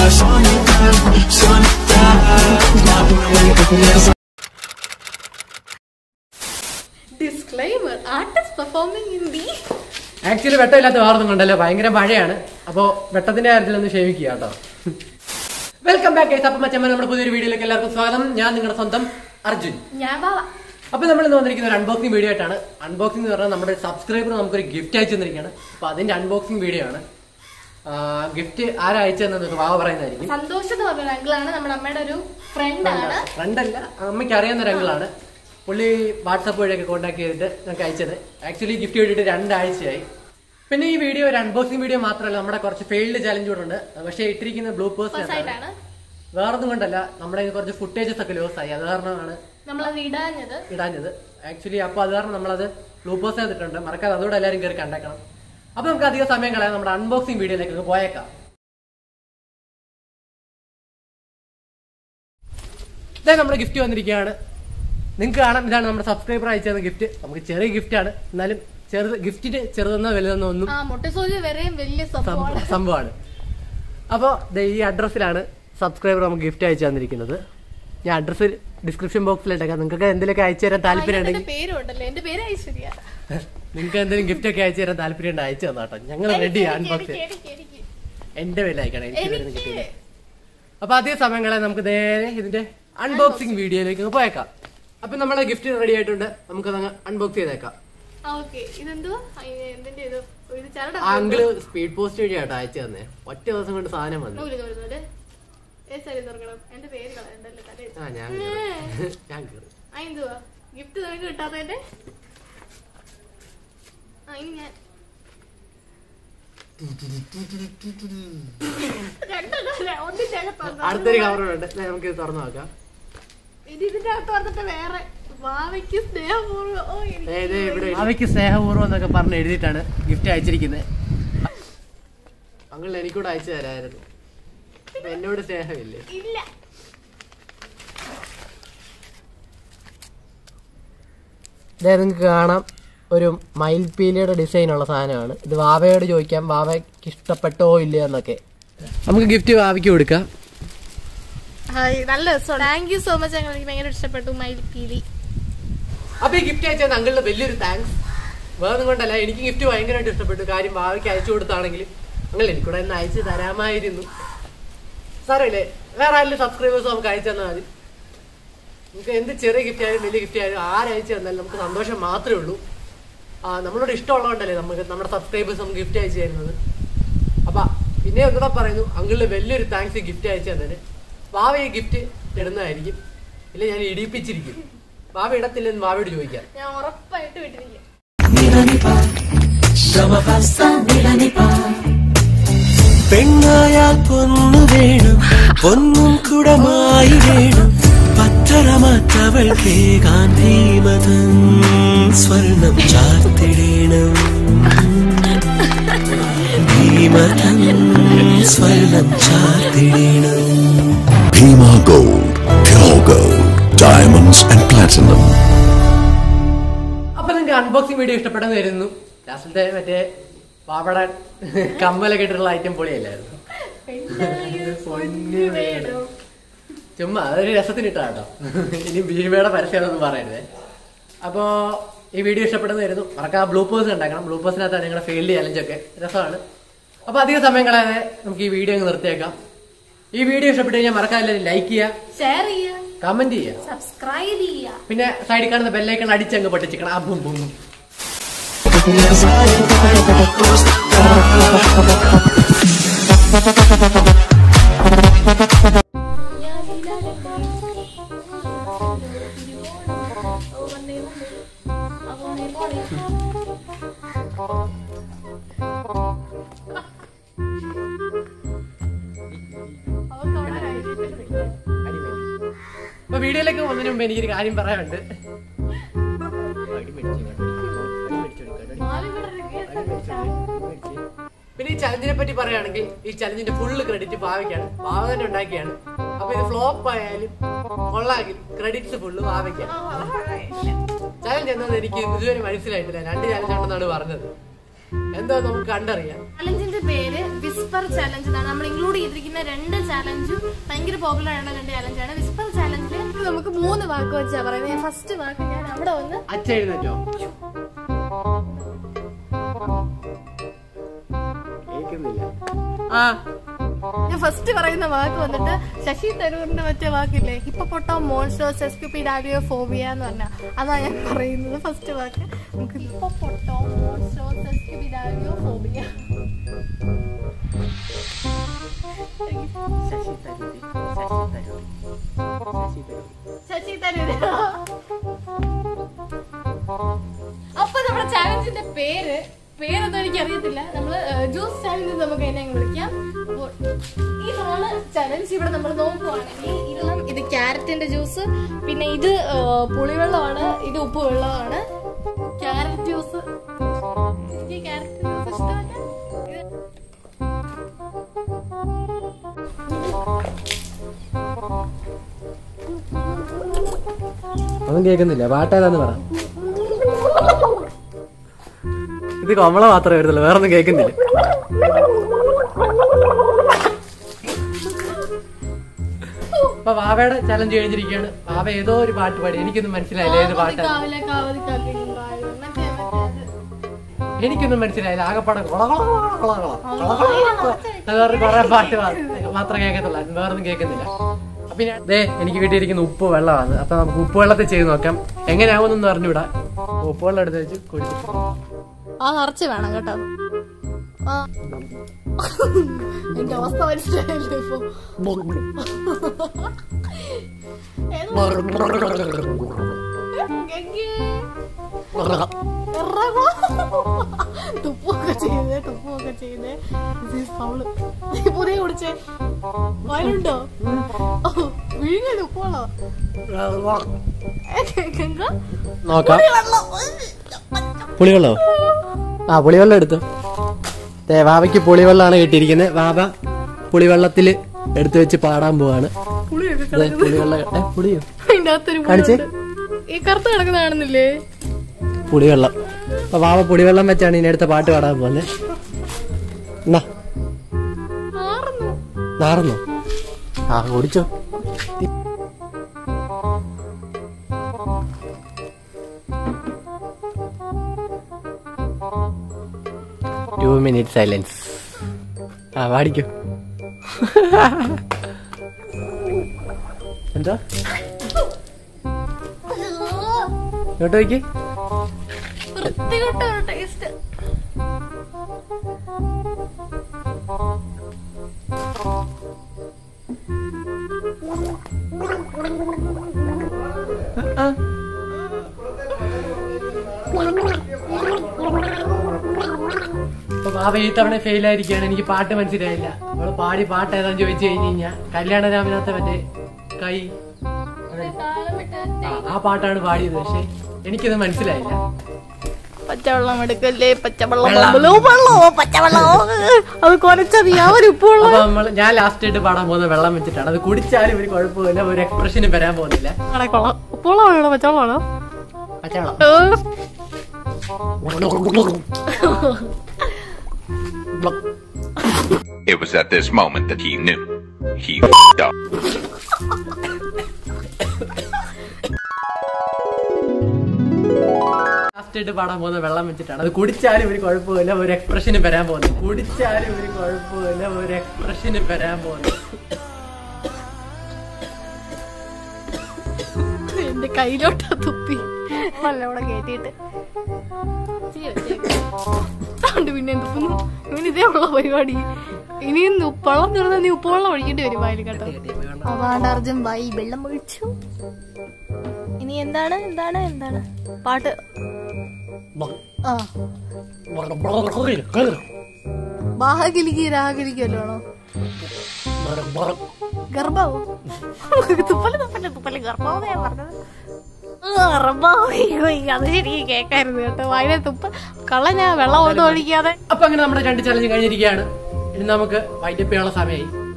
Disclaimer Artist performing in the actually വെട്ടമില്ലാത്ത വേറൊന്നും കൊണ്ടല്ലോ ഭയങ്കര മഴയാണ് അപ്പോ വെട്ടത്തിന്റെ കാര്യത്തിൽ ഒന്ന് ക്ഷമിക്കുക കേട്ടോ വെൽക്കം ബാക്ക് ഗൈസ് അപ്പം മച്ചമ്മ നമ്മുടെ പുതിയൊരു വീഡിയോയിലേക്ക് എല്ലാവർക്കും സ്വാഗതം ഞാൻ നിങ്ങളുടെ സ്വന്തം അർജുൻ ഞാൻ വാവ അപ്പൊ നമ്മൾ ഇന്ന് വന്നിരിക്കുന്ന ഒരു അൺബോക്സിംഗ് വീഡിയോ ആയിട്ടാണ് അൺബോക്സിംഗ് എന്ന് പറഞ്ഞാൽ നമ്മുടെ സബ്സ്ക്രൈബർ നമുക്കൊരു ഗിഫ്റ്റ് അയച്ചു തന്നിരിക്കുകയാണ് അപ്പൊ അതിന്റെ അൺബോക്സിംഗ് വീഡിയോ ആണ് ഗിഫ്റ്റ് ആരാ അയച്ചതെന്ന് വാവ പറയുന്നതായിരിക്കും സന്തോഷം എന്ന് പറഞ്ഞ അങ്കിളാണ് നമ്മുടെ അമ്മയുടെ ഒരു ഫ്രണ്ട് ആണ് ഫ്രണ്ടല്ല അമ്മയ്ക്ക് അറിയാവുന്ന ഒരു അങ്കിളാണ് പുള്ളി വാട്സപ്പ് വഴിയൊക്കെ കോൺടാക്ട് ചെയ്തിട്ട് ഞങ്ങൾക്ക് അയച്ചത് ആക്ച്വലി ഗിഫ്റ്റ് വേണ്ടിയിട്ട് രണ്ടാഴ്ചയായി പിന്നെ ഈ വീഡിയോ ഒരു അൺബോക്സിംഗ് വീഡിയോ മാത്രമല്ല നമ്മുടെ കുറച്ച് ഫെയിൽഡ് ചലഞ്ച് കൂടെ ഉണ്ട് പക്ഷേ ഇട്ടിരിക്കുന്ന ബ്ലൂ First പേഴ്സ് ആയിട്ടാണ് വേറൊന്നും കൊണ്ടല്ല നമ്മുടെ കയ്യിൽ കുറച്ച് ഫുട്ടേജസ് ഒക്കെ ലോസ് ആയി അത് കാരണമാണ് നമ്മളത് ഇടാഞ്ഞത് ഇടാഞ്ഞത് ആക്ച്വലി അപ്പോൾ അത് കാരണം നമ്മളത് ബ്ലൂ പേഴ്സ് ചെയ്തിട്ടുണ്ട് മറക്കാതെ അതുകൂടെ എല്ലാവരും കയറി കണ്ടേക്കണം അപ്പൊ നമുക്ക് അധികം സമയം കളയാം നമ്മുടെ അൺബോക്സിംഗ് വീഡിയോയിലേക്ക് പോയേക്കാം ഇതാ നമ്മുടെ ഗിഫ്റ്റ് വന്നിരിക്കുകയാണ് നിങ്ങൾക്ക് കാണാം ഇതാണ് നമ്മുടെ സബ്സ്ക്രൈബർ അയച്ചു തന്ന ഗിഫ്റ്റ് നമുക്ക് ചെറിയ ഗിഫ്റ്റ് ആണ് എന്നാലും ചെറുത് ഗിഫ്റ്റിന് ചെറുതെന്നോ വലുതെന്നോ ഒന്നും ആ മുട്ടസൂചി വരെയും വലിയ സംഭവമാണ് സം- സംഭവമാണ് അപ്പോൾ ഈ അഡ്രസ്സിലാണ് സബ്സ്ക്രൈബർ നമുക്ക് ഗിഫ്റ്റ് അയച്ചു തന്നിരിക്കുന്നത് ഞാൻ അഡ്രസ്സ് ഡിസ്ക്രിപ്ഷൻ ബോക്സിലിട്ടേക്കാം നിങ്ങൾക്ക് എന്തെങ്കിലുമൊക്കെ അയച്ചു തരാൻ താല്പര്യം എന്റെ ഉണ്ടെങ്കിൽ പേരും ഉണ്ടല്ലോ എന്റെ പേര് ഐശ്വര്യ നിങ്ങൾക്ക് എന്തെങ്കിലും ഗിഫ്റ്റ് ഒക്കെ അയച്ചു തരാൻ താല്പര്യം ഉണ്ട് അയച്ചു തന്നാട്ടോ ഞങ്ങൾ റെഡി അൺബോക്സ് എനിക്ക്, എനിക്ക്, എനിക്ക്. എന്റെ പേരിൽ അയക്കണം എനിക്ക് വരുന്ന എനിക്ക്. കിട്ടിയില്ല അപ്പൊ അതേ സമയങ്ങളെ നമുക്ക് നേരെ ഇതിന്റെ അൺബോക്സിംഗ് വീഡിയോയിലേക്ക് അങ്ങ് പോയേക്കാം അപ്പൊ നമ്മളെ ഗിഫ്റ്റ് റെഡി ആയിട്ടുണ്ട് നമുക്ക് അൺബോക്സ് ചെയ്തേക്കാം ആ ഓക്കെ ഇതെന്തുവാ അയ്യ, എന്തിന്റെ ഇത് ഇത് ചരട ആ അങ്കിള് സ്പീഡ് പോസ്റ്റ് വഴിയാട്ടോ അയച്ചു തന്നെ ഒറ്റ ദിവസം കൊണ്ട് സാധനം വന്നു നൂല് നൂല് നൂല് ഏ സരി തുറക്കണം എന്റെ പേര് കളയണ്ടല്ലോ തലേ ആ ഞാൻ കേറി. ഞാൻ കേറി ആ എന്തുവാ ഗിഫ്റ്റ് നിനക്ക് കിട്ടാത്തതിന്റെ ആ ഇനി ഞാൻ രണ്ടെണ്ണമല്ല, ഒന്നിന്റെ അകത്ത് വന്നത്. അടുത്തൊരു കവർ ഉണ്ട് ദേ നമുക്ക് ഇത് തുറന്നു നോക്കാം ഇനി ഇതിന്റെ അകത്ത് വന്നിട്ട് വേറെ വാവയ്ക്ക് സ്നേഹപൂർവ്വം ഓ എനിക്ക് ദേ, ദേ ഇവിടെ അവയ്ക്ക് സ്നേഹപൂർവ്വം എന്നൊക്കെ പറഞ്ഞ് എഴുതിയിട്ടാണ് ഗിഫ്റ്റ് അയച്ചിരിക്കുന്നത് അങ്കിൾ എനിക്കൂടെ അയച്ചു തരായിരുന്നു അപ്പൊ എന്നോട് സ്നേഹമില്ലേ ഇല്ല ഇതേ നിങ്ങൾക്ക് കാണാം ഒരു മയിൽപീലിയുടെ ഡിസൈൻ ഉള്ള സാധനമാണ് ഇത് വാവയോട് ചോദിക്കാം വാവയ്ക്ക് ഇഷ്ടപ്പെട്ടോ ഇല്ലയോ എന്നൊക്കെ നമുക്ക് ഗിഫ്റ്റ് വാവയ്ക്ക് കൊടുക്കാം ഹായ് നല്ല രസമാണ് താങ്ക് യു സോ മച്ച് ഞങ്ങൾ എനിക്ക് ഭയങ്കര ഇഷ്ടപ്പെട്ടു മയിൽ പീലി അപ്പൊ ഈ ഗിഫ്റ്റ് അയച്ചാൽ അങ്കിളിന് വലിയൊരു താങ്ക്സ് വേറെ കൊണ്ടല്ല എനിക്ക് ഗിഫ്റ്റ് ഭയങ്കരമായിട്ട് ഇഷ്ടപ്പെട്ടു കാര്യം വാവയ്ക്ക് അയച്ചു കൊടുത്താണെങ്കിൽ അങ്ങൾ എനിക്കൂടെ ഒന്ന് അയച്ചു തരാമായിരുന്നു സാറല്ലേ വേറെ ആരെങ്കിലും സബ്സ്ക്രൈബേഴ്സ് നമുക്ക് അയച്ചു തന്നാൽ മതി നമുക്ക് എന്ത് ചെറിയ ഗിഫ്റ്റ് ആയാലും വലിയ ഗിഫ്റ്റ് ആയാലും ആരയച്ചു തന്നാലും നമുക്ക് സന്തോഷം മാത്രമേ ഉള്ളൂ ആ നമ്മളോട് ഇഷ്ടമുള്ളതുകൊണ്ടല്ലേ നമുക്ക് നമ്മുടെ സബ്സ്ക്രൈബേഴ്സ് നമുക്ക് ഗിഫ്റ്റ് അയച്ചു തരുന്നത് അപ്പൊ പിന്നെ ഒന്നുകൂടെ പറയുന്നു അങ്കിളിന് വലിയൊരു താങ്ക്സ് ഗിഫ്റ്റ് അയച്ചു തന്നതിന് വാവ ഈ ഗിഫ്റ്റ് ഇടുന്നതായിരിക്കും ഇല്ല ഞാൻ ഇടിപ്പിച്ചിരിക്കും വാവ ഇടത്തില്ലെന്ന് വാവയോട് ചോദിക്കാം ഞാൻ ഉറപ്പായിട്ട് വിട്ടിരിക്കും പെണ്ണായാൽ പൊന്നു വേണം പൊന്നും കുടമായി വേണം പത്തരമാറ്റവൾ കേകാൻ ഭീമതൻ സ്വർണം ചാർത്തിടേണം ഭീമതൻ സ്വർണം ചാർത്തിടേണം Bhima Gold, pure gold, diamonds and platinum. അപ്പൊ നിങ്ങൾക്ക് അൺബോക്സിംഗ് വീഡിയോ ഇഷ്ടപ്പെട്ടെന്ന് വരുന്നു ലാസ്റ്റിലത്തെ മറ്റേ പാവട കമ്മലൊക്കെ ഇട്ടിട്ടുള്ള ഐറ്റം പൊളിയല്ലായിരുന്നു പൊന്നു വേണം. ചുമ്മാ അതൊരു രസത്തിന് ഇട്ടാ കേട്ടോ ഇനി ഭീമയുടെ പരസ്യമൊന്നും പറയരുതേ അപ്പോ ഈ വീഡിയോ ഇഷ്ടപ്പെടുന്ന വരുന്നു മറക്കാ ബ്ലൂപ്പേഴ്സ് ഉണ്ടാക്കണം ബ്ലൂപ്പേഴ്സിനകത്താണ് നിങ്ങളുടെ ഫീൽഡ് ചലഞ്ചൊക്കെ രസമാണ് അപ്പൊ അധിക സമയം കളയാതെ നമുക്ക് ഈ വീഡിയോ അങ്ങ് നിർത്തിയേക്കാം ഈ വീഡിയോ ഇഷ്ടപ്പെട്ട് കഴിഞ്ഞാൽ മറക്കാതെ ലൈക്ക് ചെയ്യുക ഷെയർ ചെയ്യുക കമന്റ് ചെയ്യുക സബ്സ്ക്രൈബ് ചെയ്യുക പിന്നെ സൈഡിൽ കാണുന്ന ബെല്ലൈക്കൺ അടിച്ചങ്ങ് പൊട്ടിച്ചിക്കണം ആ ബും ബും അപ്പൊ വീഡിയോയിലേക്ക് പോകുന്നതിന് മുമ്പ് എനിക്കൊരു കാര്യം പറയാനുണ്ട് പിന്നെ ഈ ചലഞ്ചിനെ പറ്റി പറയുകയാണെങ്കിൽ ഈ ചലഞ്ചിന്റെ ഫുള്ള് ക്രെഡിറ്റ് ഭാവിക്കാണ് ഭാവ തന്നെ ഉണ്ടാക്കിയാണ് അപ്പൊ ഇത് ഫ്ലോപ്പ് ആയാലും കൊള്ളാമെങ്കിൽ ക്രെഡിറ്റ്സ് ഫുള്ള് ഭാവിക്കാണ് ചലഞ്ച് എന്താണെന്ന് എനിക്ക് ഇതുവരെ മനസ്സിലായിട്ടില്ല രണ്ട് ചലഞ്ച് ഉണ്ടെന്നാണ് പറഞ്ഞത് എന്തോ നമുക്ക് കണ്ടറിയാം ചാലഞ്ചിന്റെ പേര് വിസ്പർ ചാലഞ്ച് എന്നാണ് നമ്മൾ ഇൻക്ലൂഡ് ചെയ്തിരിക്കുന്ന രണ്ട് ചാലഞ്ചും ഭയങ്കര പോപ്പുലർ ആയിട്ടുള്ള രണ്ട് ചാലഞ്ചാണ് വിസ്പർ ചാലഞ്ചിൽ നമുക്ക് മൂന്ന് വാക്ക് വെച്ചാ പറയുന്നത് ഫസ്റ്റ് വാക്ക് ഞാൻ അവിടെ വന്ന് അച്ഛ എഴുന്നേറ്റോ കേൾക്കുന്നില്ല ആ ഞാൻ ഫസ്റ്റ് പറയുന്ന വാക്ക് വന്നിട്ട് ശശി തരൂറിന്റെ മറ്റേ വാക്കില്ലേ ഹിപ്പൊട്ടോ മോൺസ്റ്റേഴ്സ് എസ്ക്യൂപ്പിഡാരിയോ ഫോബിയ എന്ന് പറഞ്ഞ അതാ ഞാൻ പറയുന്നത് ഫസ്റ്റ് വാക്ക് നമുക്ക് hippopotomonstrosesquippedaliophobia Shashi തരൂരി ശശി തരൂരി ശശി തരൂരി ശശി തരൂര് അപ്പൊ നമ്മുടെ ചാലഞ്ചിന്റെ പേര് പേരൊന്നും എനിക്ക് അറിയത്തില്ല നമ്മള് ജ്യൂസ് ചാലഞ്ച് നമുക്ക് അതിനെ അങ്ങ് വിളിക്കാം അപ്പോൾ ഇതാണ് ചലഞ്ച് ഇവിടെ നമ്മൾ നോക്കുവാണെങ്കിൽ ഇതെല്ലാം ഇത് ക്യാരറ്റിന്റെ ജ്യൂസ് പിന്നെ ഇത് ആ, പുളിവെള്ളമാണ് ഇത് ഉപ്പ് വെള്ളമാണ് ക്യാരറ്റ് ജ്യൂസ് എനിക്ക് ക്യാരറ്റ് ജ്യൂസ് ഇഷ്ടമല്ല ഇത് ഒന്നും കേൾക്കുന്നില്ല പാട്ടേതാന്ന് പറ ഇത് കമള മാത്രമേ വരുന്നുള്ളൂ വേറെ ഒന്നും കേൾക്കുന്നില്ല അപ്പൊ വാവയുടെ ചലഞ്ച് കഴിഞ്ഞിരിക്കുകയാണ് വാവ ഏതോ ഒരു പാട്ട് പാടി എനിക്കൊന്നും മനസ്സിലായില്ല ഏത് പാട്ടാണ് കാവിലെ കാവതി കാക്കിലും കായലും മറ്റേ മറ്റേ അത് എനിക്കൊന്നും മനസ്സിലായില്ല ആകെപ്പാടെ കൊള കൊള കൊള കൊള കൊള കൊള കൊള കൊള. അത് വേറെ കുറെ പാട്ട് മാ- മാത്രം കേൾക്കത്തുള്ളൂ വേറൊന്നും കേൾക്കുന്നില്ല അപ്പൊ ഞാൻ ദേ എനിക്ക് കിട്ടിയിരിക്കുന്ന ഉപ്പ് വെള്ളമാണ് അപ്പൊ നമുക്ക് ഉപ്പ് വെള്ളത്തിൽ ചെയ്ത് നോക്കാം എങ്ങനെയാവുമെന്നൊന്നും അറിഞ്ഞൂടാ ഉപ്പ് വെള്ളം എടുത്ത് വെച്ച് കുടിച്ചു ആ നിറച്ച് വേണം കേട്ടോ ആ എന്റെ അവസ്ഥ മനസ്സിലായല്ലോ ഇപ്പൊ തുപ്പൊക്കെ ചെയ്തേ തുപ്പൊക്കെ ചെയ്തേ ഫൗള് പുതിയ കുടിച്ചേ വയലുണ്ടോ വിഴുങ്ങല് ഉപ്പോളോ നോക്കാം പുളിവെള്ളോ ആ പുളിവെള്ളം എടുത്തു ദേ വാവയ്ക്ക് പുളിവെള്ളമാണ് കിട്ടിയിരിക്കുന്നത് വാവ പുളിവെള്ളത്തില് എടുത്തു വെച്ച് പാടാൻ പോവാണ് ദേ, പുളിവെള്ളം ഏ, പുളിയോ അതിന്റെ അകത്തൊരു കാണിച്ചേ? പുഴുണ്ട്. ഈ കറുത്ത് കിടക്കുന്ന കാണുന്നില്ലേ പുളിവെള്ളം അപ്പൊ വാവ പുളിവെള്ളം വെച്ചാണ് ഇനി അടുത്ത പാട്ട് പാടാൻ പോകുന്നത് എന്നാ മാറുന്നു നാറുന്നോ ആ കുടിച്ചോ ടു മിനിറ്റ് സൈലൻസ് ആ പാടിക്കോ എന്താ ഇങ്ങോട്ട് നോക്കി വൃത്തികെട്ട ഒരു ടേസ്റ്റ് അപ്പൊ ബാബ ഈ തവണ ഫെയിൽ ആയിരിക്കുകയാണ് എനിക്ക് പാട്ട് മനസ്സിലായില്ല അവള് പാടി പാട്ട് ഏതാന്ന് ചോദിച്ചു കഴിഞ്ഞ് കഴിഞ്ഞാൽ കല്യാണ രാമനാഥ മറ്റേ കൈ ആ, ആ പാട്ടാണ് പാടിയത് പക്ഷെ എനിക്കത് മനസ്സിലായില്ല പച്ചവെള്ളം എടുക്കല്ലേ പച്ചവെള്ളം വെള്ളം. വെള്ളമോ വെള്ളമോ പച്ചവെള്ളമോ അത് കുറച്ചറിയാ ഒരു ഉപ്പുവെള്ളം അപ്പൊ നമ്മൾ ഞാൻ ലാസ്റ്റ് ആയിട്ട് പാടാൻ പോകുന്ന വെള്ളം വെച്ചിട്ടാണ് അത് കുടിച്ചാലും ഒരു കുഴപ്പമില്ല ഒരു എക്സ്പ്രഷനും വരാൻ പോകുന്നില്ല കൊള്ളാം ഉപ്പുവെള്ളമാണോ പച്ചവെള്ളമാണോ പച്ചവെള്ളം It was at this moment that he knew. He f***ed up. Last ആയിട്ട് പാടാൻ പോകുന്ന വെള്ളം വെച്ചിട്ടാണ് അത് കുടിച്ചാലും ഒരു കുഴപ്പമില്ല ഒരു എക്സ്പ്രഷനും വരാൻ പോകുന്നില്ല കുടിച്ചാലും ഒരു കുഴപ്പമില്ല ഒരു എക്സ്പ്രഷനും വരാൻ പോകുന്നില്ല എന്റെ കയ്യിലോട്ടാ തുപ്പി നല്ലവിടെ കേട്ടിട്ട് അതുകൊണ്ട് പിന്നെ എന്തുക്കുന്നു ഇവന് ഇതേ ഉള്ള പരിപാടി ഇനി ഉപ്പവെള്ളം തീർന്ന നീ ഉപ്പുവെള്ളം ഒഴിക്കേണ്ടി വരും വായിൽ കേട്ടോ അതാണ്ട് അർജുൻ വായി വെള്ളം ഒഴിച്ചു ഇനി എന്താണ് എന്താണ് എന്താണ് പാട്ട് ആ ബാഹകിലിക്ക് രാഹകിലിക്കല്ലോ ആണോ ഗർഭാവോ തുപ്പല് തുപ്പല് തുപ്പല് ഗർഭാവോ ഞാൻ പറഞ്ഞത് ഗർഭാവോ അത് ശരി കേക്കായിരുന്നു കേട്ടോ വായിലെ തുപ്പ കള്ള ഞാൻ വെള്ളം ഒന്നും ഒഴിക്കാതെ അപ്പൊ അങ്ങനെ നമ്മുടെ രണ്ട് ചലഞ്ച് കഴിഞ്ഞിരിക്കുകയാണ് ഇനി നമുക്ക് വൈൻഡപ്പ് ചെയ്യാനുള്ള സമയമായി